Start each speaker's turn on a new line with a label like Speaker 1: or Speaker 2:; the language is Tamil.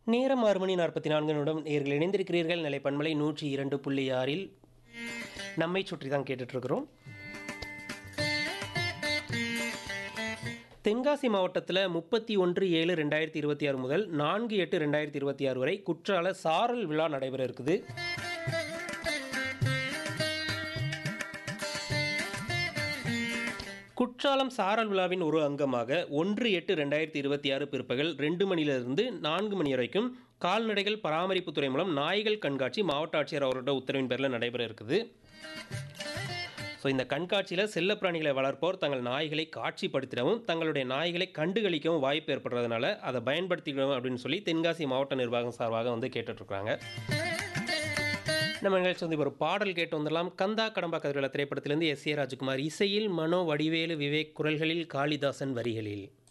Speaker 1: நேரம் ஆறு மணி நாற்பத்தி நான்கு நிமிடம் நேர்கள் இணைந்திருக்கிறீர்கள் நிலை பண்பலை நூற்றி இரண்டு புள்ளி ஆறில் நம்மை சுற்றி தான் கேட்டுட்ருக்குறோம் தென்காசி மாவட்டத்தில் முப்பத்தி ஒன்று ஏழு ரெண்டாயிரத்தி இருபத்தி ஆறு முதல் நான்கு எட்டு ரெண்டாயிரத்தி இருபத்தி ஆறு வரை குற்றால சாரல் விழா நடைபெற இருக்குது குற்றாலம் சாரல் விழாவின் ஒரு அங்கமாக ஒன்று எட்டு ரெண்டாயிரத்தி இருபத்தி ஆறு பிற்பகல் ரெண்டு மணியிலிருந்து நான்கு மணி வரைக்கும் கால்நடைகள் பராமரிப்புத்துறை மூலம் நாய்கள் கண்காட்சி மாவட்ட ஆட்சியர் அவரோட உத்தரவின் பேரில் நடைபெற இருக்குது ஸோ இந்த கண்காட்சியில் செல்லப்பிராணிகளை வளர்ப்போர் தங்கள் நாய்களை காட்சிப்படுத்திடவும் தங்களுடைய நாய்களை கண்டுகளிக்கவும் வாய்ப்பு ஏற்படுறதுனால அதை பயன்படுத்திக்கணும் அப்படின்னு சொல்லி தென்காசி மாவட்ட நிர்வாகம் சார்பாக வந்து கேட்டுட்ருக்காங்க நம்ம நிகழ்ச்சி வந்து ஒரு பாடல் கேட்டு வந்துடலாம் கந்தா கடம்பா கதிரல திரைப்படத்திலிருந்து எஸ் ஏ ராஜ்குமார் இசையில் மனோ வடிவேலு விவேக் குரல்களில் காளிதாசன் வரிகளில்